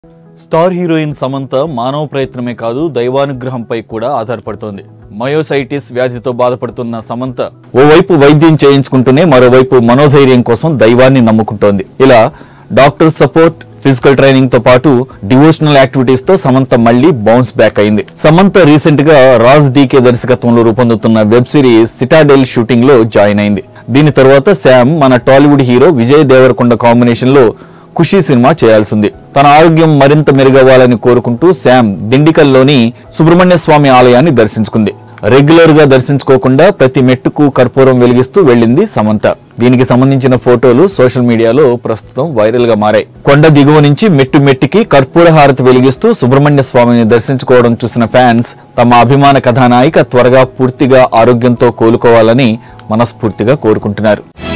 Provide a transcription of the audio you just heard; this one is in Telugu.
స్టార్ హీరోయిన్ సమంత మానవ ప్రయత్నమే కాదు దైవానుగ్రహంపై కూడా ఆధారపడుతోంది మయోసైటిస్ వ్యాధితో బాధపడుతున్న సమంత ఓవైపు వైద్యం చేయించుకుంటూనే మరోవైపు మనోధైర్యం కోసం దైవాన్ని నమ్ముకుంటోంది ఇలా డాక్టర్ సపోర్ట్ ఫిజికల్ ట్రైనింగ్ తో పాటు డివోషనల్ యాక్టివిటీస్ తో సమంత మళ్ళీ బౌన్స్ బ్యాక్ అయింది సమంత రీసెంట్ గా రాజ్ డీకే దర్శకత్వంలో రూపొందుతున్న వెబ్ సిరీస్ సిటాడెల్ షూటింగ్ లో జాయిన్ అయింది దీని తర్వాత శామ్ మన Tollywood hero Vijay Deverakonda combination లో ఖుషీ సినిమా చేయాల్సింది తన ఆరోగ్యం మరింత మెరుగవ్వాలని కోరుకుంటూ శామ్ దిండికల్లోని సుబ్రహ్మణ్య స్వామి ఆలయాన్ని దర్శించుకుంది రెగ్యులర్ గా దర్శించుకోకుండా ప్రతి మెట్టుకు కర్పూరం వెలిగిస్తూ వెళ్ళింది సమంత దీనికి సంబంధించిన ఫోటోలు సోషల్ మీడియాలో ప్రస్తుతం వైరల్ గా మారాయి కొండ దిగువ నుంచి మెట్టు మెట్టికి కర్పూర హారతి వెలిగిస్తూ సుబ్రహ్మణ్య స్వామిని దర్శించుకోవడం చూసిన ఫ్యాన్స్ తమ అభిమాన కథానాయిక త్వరగా పూర్తిగా ఆరోగ్యంతో కోలుకోవాలని మనస్ఫూర్తిగా కోరుకుంటున్నారు